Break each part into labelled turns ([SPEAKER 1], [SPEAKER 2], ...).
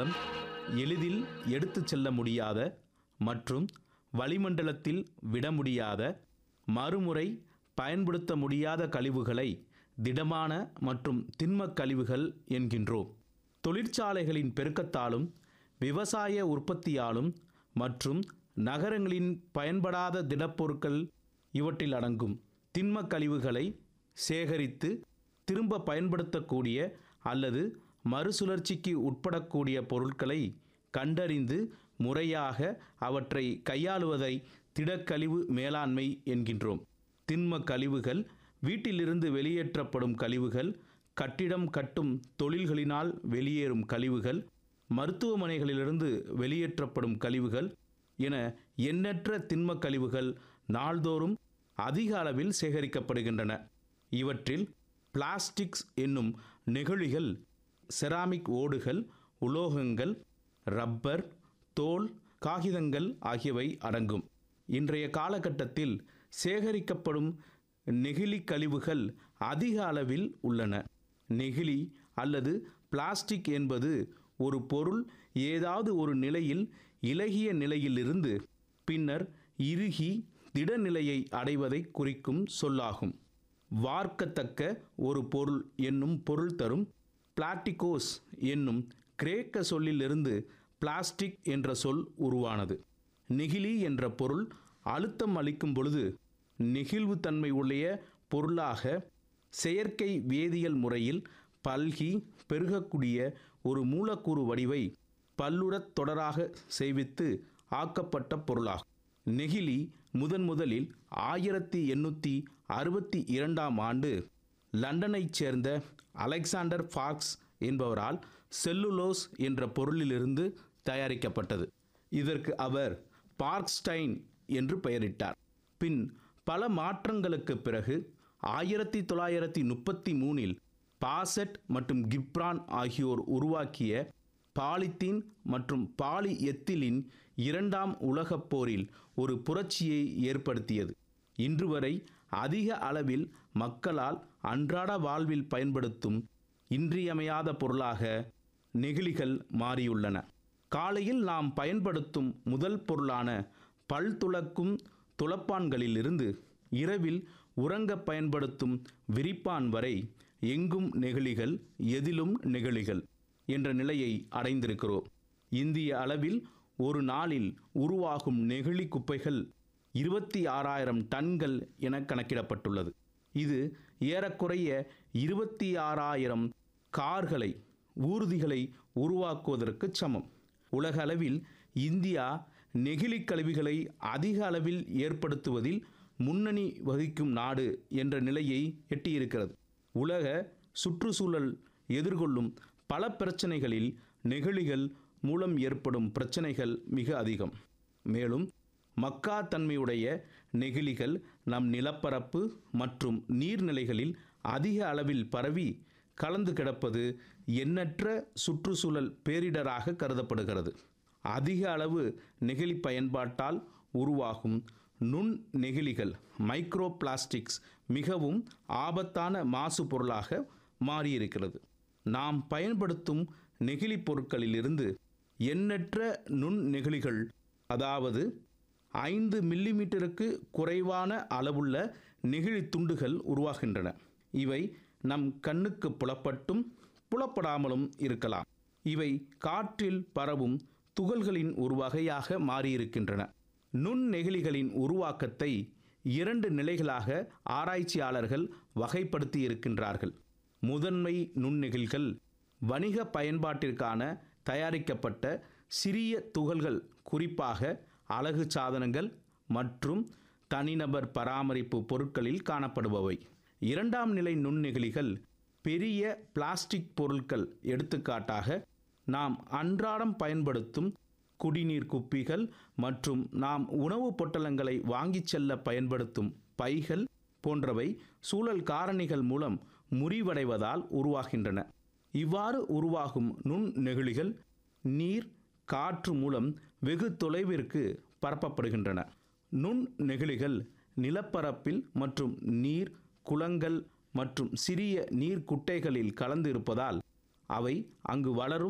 [SPEAKER 1] மூலம் எளிதில் எடுத்துச் செல்ல முடியாத மற்றும் வளிமண்டலத்தில் விட முடியாத மறுமுறை பயன்படுத்த முடியாத கழிவுகளை திடமான மற்றும் திண்மக் கழிவுகள் என்கின்றோம் தொழிற்சாலைகளின் பெருக்கத்தாலும் விவசாய உற்பத்தியாலும் மற்றும் நகரங்களின் பயன்படாத திடப்பொருட்கள் இவற்றில் அடங்கும் திண்மக் கழிவுகளை சேகரித்து திரும்ப பயன்படுத்தக்கூடிய அல்லது மறுசுழற்சிக்கு உட்படக்கூடிய பொருட்களை கண்டறிந்து முறையாக அவற்றை கையாளுவதை திடக்கழிவு மேலாண்மை என்கின்றோம் திண்ம கழிவுகள் வீட்டிலிருந்து வெளியேற்றப்படும் கழிவுகள் கட்டிடம் கட்டும் தொழில்களினால் வெளியேறும் கழிவுகள் மருத்துவமனைகளிலிருந்து வெளியேற்றப்படும் கழிவுகள் என எண்ணற்ற திண்மக் கழிவுகள் நாள்தோறும் அதிக அளவில் சேகரிக்கப்படுகின்றன இவற்றில் பிளாஸ்டிக்ஸ் என்னும் நெகிழிகள் செராமிக் ஓடுகள் உலோகங்கள் ரப்பர் தோல் காகிதங்கள் ஆகியவை அடங்கும் இன்றைய காலகட்டத்தில் சேகரிக்கப்படும் நெகிழி கழிவுகள் அதிக அளவில் உள்ளன நெகிழி அல்லது பிளாஸ்டிக் என்பது ஒரு பொருள் ஏதாவது ஒரு நிலையில் இலகிய நிலையிலிருந்து பின்னர் இறுகி திடநிலையை அடைவதை குறிக்கும் சொல்லாகும் வார்க்கத்தக்க ஒரு பொருள் என்னும் பொருள் தரும் பிளாட்டிகோஸ் என்னும் கிரேக்க சொல்லிலிருந்து பிளாஸ்டிக் என்ற சொல் உருவானது நெகிழி என்ற பொருள் அழுத்தம் அளிக்கும் பொழுது நெகிழ்வுத்தன்மை உடைய பொருளாக செயற்கை வேதியியல் முறையில் பல்கி பெருகக்கூடிய ஒரு மூலக்கூறு வடிவை பல்லுறத் தொடராக செய்வித்து ஆக்கப்பட்ட பொருளாகும் நெகிழி முதன் முதலில் ஆயிரத்தி எண்ணூற்றி அறுபத்தி இரண்டாம் ஆண்டு லண்டனைச் சேர்ந்த அலெக்சாண்டர் ஃபாக்ஸ் என்பவரால் செல்லுலோஸ் என்ற பொருளிலிருந்து தயாரிக்கப்பட்டது இதற்கு அவர் பார்க்ஸ்டைன் என்று பெயரிட்டார் பின் பல மாற்றங்களுக்கு பிறகு ஆயிரத்தி தொள்ளாயிரத்தி முப்பத்தி மூணில் பாசெட் மற்றும் கிப்ரான் ஆகியோர் உருவாக்கிய பாலித்தீன் மற்றும் பாலி எத்திலின் இரண்டாம் உலகப் போரில் ஒரு புரட்சியை ஏற்படுத்தியது இன்று வரை அதிக அளவில் மக்களால் அன்றாட வாழ்வில் பயன்படுத்தும் இன்றியமையாத பொருளாக நெகிழிகள் மாறியுள்ளன காலையில் நாம் பயன்படுத்தும் முதல் பொருளான பல் துலக்கும் துளப்பான்களிலிருந்து இரவில் உறங்க பயன்படுத்தும் விரிப்பான் வரை எங்கும் நெகிழிகள் எதிலும் நெகிழிகள் என்ற நிலையை அடைந்திருக்கிறோம் இந்திய அளவில் ஒரு நாளில் உருவாகும் நெகிழி குப்பைகள் இருபத்தி ஆறாயிரம் டன்கள் என கணக்கிடப்பட்டுள்ளது இது ஏறக்குறைய இருபத்தி ஆறாயிரம் கார்களை ஊர்திகளை உருவாக்குவதற்கு சமம் உலக அளவில் இந்தியா நெகிழி கழிவுகளை அதிக அளவில் ஏற்படுத்துவதில் முன்னணி வகிக்கும் நாடு என்ற நிலையை எட்டியிருக்கிறது உலக சுற்றுச்சூழல் எதிர்கொள்ளும் பல பிரச்சனைகளில் நெகிழிகள் மூலம் ஏற்படும் பிரச்சனைகள் மிக அதிகம் மேலும் மக்கா தன்மையுடைய நெகிழிகள் நம் நிலப்பரப்பு மற்றும் நீர்நிலைகளில் அதிக அளவில் பரவி கலந்து கிடப்பது எண்ணற்ற சுற்றுச்சூழல் பேரிடராக கருதப்படுகிறது அதிக அளவு நெகிழி பயன்பாட்டால் உருவாகும் நுண் நெகிழிகள் மைக்ரோ பிளாஸ்டிக்ஸ் மிகவும் ஆபத்தான மாசு பொருளாக மாறியிருக்கிறது நாம் பயன்படுத்தும் நெகிழி பொருட்களிலிருந்து எண்ணற்ற நுண் நெகிழிகள் அதாவது ஐந்து மில்லிமீட்டருக்கு குறைவான அளவுள்ள நெகிழி துண்டுகள் உருவாகின்றன இவை நம் கண்ணுக்கு புலப்பட்டும் புலப்படாமலும் இருக்கலாம் இவை காற்றில் பரவும் துகள்களின் ஒரு வகையாக மாறியிருக்கின்றன நுண் நெகிழிகளின் உருவாக்கத்தை இரண்டு நிலைகளாக ஆராய்ச்சியாளர்கள் வகைப்படுத்தி இருக்கின்றார்கள் முதன்மை நுண்ணெகிழ்கள் வணிக பயன்பாட்டிற்கான தயாரிக்கப்பட்ட சிறிய துகள்கள் குறிப்பாக அழகு சாதனங்கள் மற்றும் தனிநபர் பராமரிப்பு பொருட்களில் காணப்படுபவை இரண்டாம் நிலை நுண்ணெகிழிகள் பெரிய பிளாஸ்டிக் பொருட்கள் எடுத்துக்காட்டாக நாம் அன்றாடம் பயன்படுத்தும் குடிநீர் குப்பிகள் மற்றும் நாம் உணவுப் பொட்டலங்களை வாங்கிச் செல்ல பயன்படுத்தும் பைகள் போன்றவை சூழல் காரணிகள் மூலம் முறிவடைவதால் உருவாகின்றன இவ்வாறு உருவாகும் நுண் நெகிழிகள் நீர் காற்று மூலம் வெகு தொலைவிற்கு பரப்பப்படுகின்றன நுண் நெகிழிகள் நிலப்பரப்பில் மற்றும் நீர் குளங்கள் மற்றும் சிறிய நீர் குட்டைகளில் கலந்து இருப்பதால் அவை அங்கு வளரும்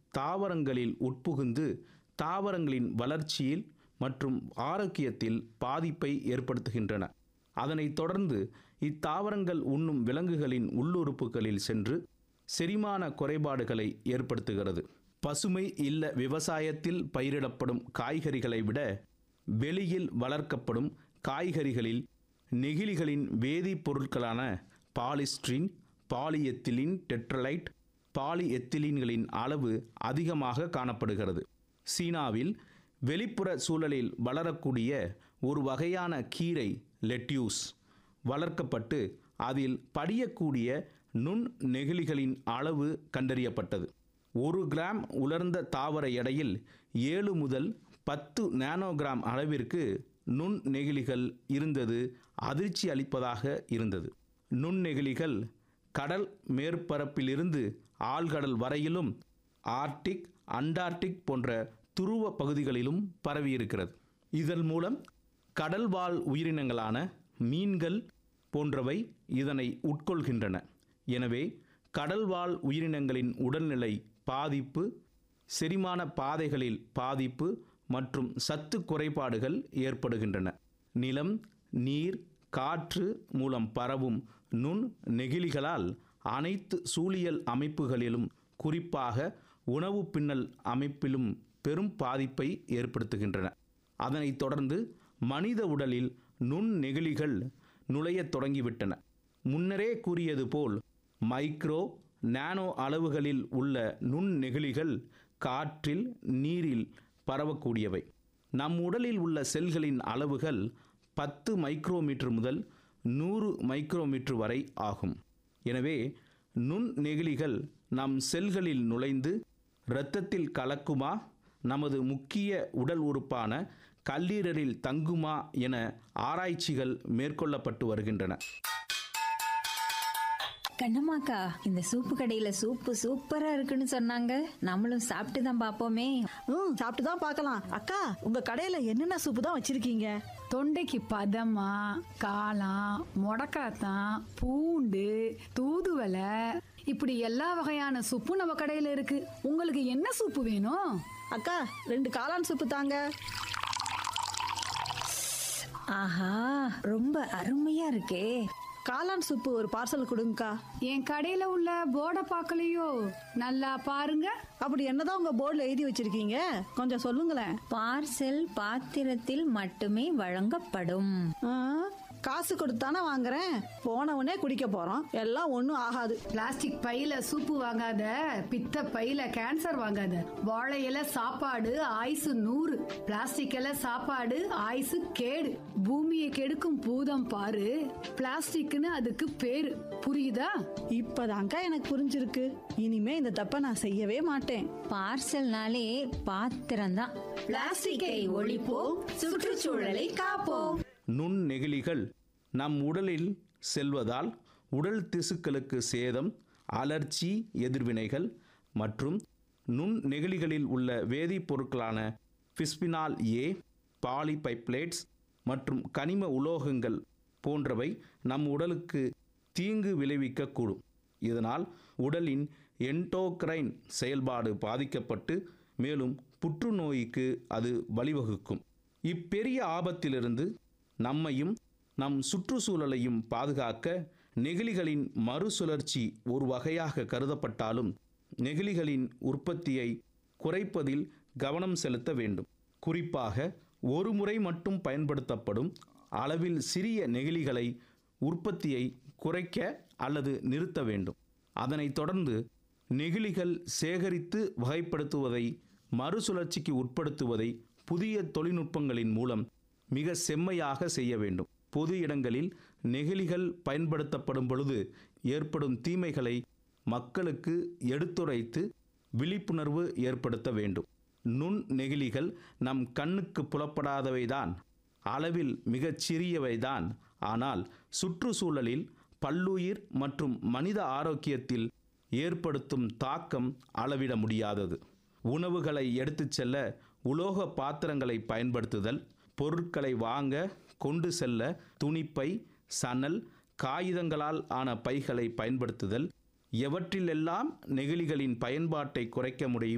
[SPEAKER 1] தாவரங்களில் உட்புகுந்து தாவரங்களின் வளர்ச்சியில் மற்றும் ஆரோக்கியத்தில் பாதிப்பை ஏற்படுத்துகின்றன அதனைத் தொடர்ந்து இத்தாவரங்கள் உண்ணும் விலங்குகளின் உள்ளுறுப்புகளில் சென்று செரிமான குறைபாடுகளை ஏற்படுத்துகிறது பசுமை இல்ல விவசாயத்தில் பயிரிடப்படும் காய்கறிகளை விட வெளியில் வளர்க்கப்படும் காய்கறிகளில் நெகிழிகளின் வேதிப்பொருட்களான பாலிஸ்ட்ரின் பாலிஎத்திலின் டெட்ரலைட் பாலிஎத்திலீன்களின் அளவு அதிகமாக காணப்படுகிறது சீனாவில் வெளிப்புற சூழலில் வளரக்கூடிய ஒரு வகையான கீரை லெட்யூஸ் வளர்க்கப்பட்டு அதில் படியக்கூடிய நுண் நெகிழிகளின் அளவு கண்டறியப்பட்டது ஒரு கிராம் உலர்ந்த தாவர எடையில் ஏழு முதல் பத்து நானோகிராம் அளவிற்கு நுண் நெகிழிகள் இருந்தது அதிர்ச்சி அளிப்பதாக இருந்தது நுண்ணெகிழிகள் கடல் மேற்பரப்பிலிருந்து ஆழ்கடல் வரையிலும் ஆர்டிக் அண்டார்டிக் போன்ற துருவ பகுதிகளிலும் பரவியிருக்கிறது இதன் மூலம் கடல்வாழ் உயிரினங்களான மீன்கள் போன்றவை இதனை உட்கொள்கின்றன எனவே கடல்வாழ் உயிரினங்களின் உடல்நிலை பாதிப்பு செரிமான பாதைகளில் பாதிப்பு மற்றும் சத்து குறைபாடுகள் ஏற்படுகின்றன நிலம் நீர் காற்று மூலம் பரவும் நுண் நெகிழிகளால் அனைத்து சூழியல் அமைப்புகளிலும் குறிப்பாக உணவு பின்னல் அமைப்பிலும் பெரும் பாதிப்பை ஏற்படுத்துகின்றன அதனைத் தொடர்ந்து மனித உடலில் நுண் நெகிழிகள் நுழையத் தொடங்கிவிட்டன முன்னரே கூறியது போல் மைக்ரோ நானோ அளவுகளில் உள்ள நுண் நெகிழிகள் காற்றில் நீரில் பரவக்கூடியவை நம் உடலில் உள்ள செல்களின் அளவுகள் பத்து மைக்ரோமீட்டர் முதல் நூறு மைக்ரோமீட்டர் வரை ஆகும் எனவே நுண் நெகிழிகள் நம் செல்களில் நுழைந்து இரத்தத்தில் கலக்குமா நமது முக்கிய உடல் உறுப்பான கல்லீரலில் தங்குமா என ஆராய்ச்சிகள் மேற்கொள்ளப்பட்டு வருகின்றன
[SPEAKER 2] கண்ணம்மாக்கா இந்த சூப்பு கடையில சூப்பு சூப்பரா இருக்குன்னு சொன்னாங்க நம்மளும் சாப்பிட்டு தான் பாப்போமே
[SPEAKER 3] ம் சாப்பிட்டு தான் பார்க்கலாம் அக்கா உங்க கடையில என்னென்ன சூப்பு தான் வச்சிருக்கீங்க
[SPEAKER 4] தொண்டைக்கு பதமா காளான் முடக்காத்தான் பூண்டு தூதுவளை இப்படி எல்லா வகையான சூப்பும் நம்ம கடையில இருக்கு உங்களுக்கு என்ன சூப்பு வேணும்
[SPEAKER 3] அக்கா ரெண்டு காளான் சூப்பு தாங்க
[SPEAKER 2] ஆஹா ரொம்ப அருமையா இருக்கே
[SPEAKER 3] காளான் சூப்பு ஒரு பார்சல் கொடுங்கக்கா
[SPEAKER 4] என் கடையில உள்ள போர்டை பார்க்கலையோ நல்லா பாருங்க
[SPEAKER 3] அப்படி என்னதான் உங்க போர்டில் எழுதி வச்சிருக்கீங்க கொஞ்சம் சொல்லுங்களேன்
[SPEAKER 2] பார்சல் பாத்திரத்தில் மட்டுமே வழங்கப்படும்
[SPEAKER 3] ஆ, காசு கொடுத்தானே வாங்குறேன் போனவனே குடிக்க போறோம் எல்லாம் ஒன்றும் ஆகாது
[SPEAKER 4] பிளாஸ்டிக் பையில சூப்பு வாங்காத பித்த பையில கேன்சர் வாங்காத வாழை இலை சாப்பாடு ஆயுசு நூறு பிளாஸ்டிக் இலை சாப்பாடு ஆயுசு கேடு பூமியை கெடுக்கும் பூதம் பாரு பிளாஸ்டிக்னு அதுக்கு பேரு புரியுதா
[SPEAKER 3] இப்பதான்க்கா எனக்கு புரிஞ்சிருக்கு இனிமே இந்த தப்பை நான் செய்யவே மாட்டேன்
[SPEAKER 2] பார்சல்னாலே பாத்திரம்தான்
[SPEAKER 4] பிளாஸ்டிக்கை ஒழிப்போம், சுற்றுச்சூழலை காப்போம்.
[SPEAKER 1] நுண் நெகிழிகள் நம் உடலில் செல்வதால் உடல் திசுக்களுக்கு சேதம் அலர்ச்சி எதிர்வினைகள் மற்றும் நுண் நெகிழிகளில் உள்ள வேதிப்பொருட்களான பிஸ்பினால் ஏ பாலிபைப்ளேட்ஸ் மற்றும் கனிம உலோகங்கள் போன்றவை நம் உடலுக்கு தீங்கு விளைவிக்கக்கூடும் இதனால் உடலின் என்டோக்ரைன் செயல்பாடு பாதிக்கப்பட்டு மேலும் புற்றுநோய்க்கு அது வழிவகுக்கும் இப்பெரிய ஆபத்திலிருந்து நம்மையும் நம் சுற்றுச்சூழலையும் பாதுகாக்க நெகிழிகளின் மறுசுழற்சி ஒரு வகையாக கருதப்பட்டாலும் நெகிழிகளின் உற்பத்தியை குறைப்பதில் கவனம் செலுத்த வேண்டும் குறிப்பாக ஒரு முறை மட்டும் பயன்படுத்தப்படும் அளவில் சிறிய நெகிழிகளை உற்பத்தியை குறைக்க அல்லது நிறுத்த வேண்டும் அதனைத் தொடர்ந்து நெகிழிகள் சேகரித்து வகைப்படுத்துவதை மறுசுழற்சிக்கு உட்படுத்துவதை புதிய தொழில்நுட்பங்களின் மூலம் மிக செம்மையாக செய்ய வேண்டும் பொது இடங்களில் நெகிழிகள் பயன்படுத்தப்படும் பொழுது ஏற்படும் தீமைகளை மக்களுக்கு எடுத்துரைத்து விழிப்புணர்வு ஏற்படுத்த வேண்டும் நுண் நெகிழிகள் நம் கண்ணுக்கு புலப்படாதவைதான் அளவில் மிகச் சிறியவைதான் ஆனால் சுற்றுச்சூழலில் பல்லுயிர் மற்றும் மனித ஆரோக்கியத்தில் ஏற்படுத்தும் தாக்கம் அளவிட முடியாதது உணவுகளை எடுத்துச் செல்ல உலோக பாத்திரங்களை பயன்படுத்துதல் பொருட்களை வாங்க கொண்டு செல்ல துணிப்பை சணல் காகிதங்களால் ஆன பைகளை பயன்படுத்துதல் எவற்றிலெல்லாம் நெகிழிகளின் பயன்பாட்டை குறைக்க முடியும்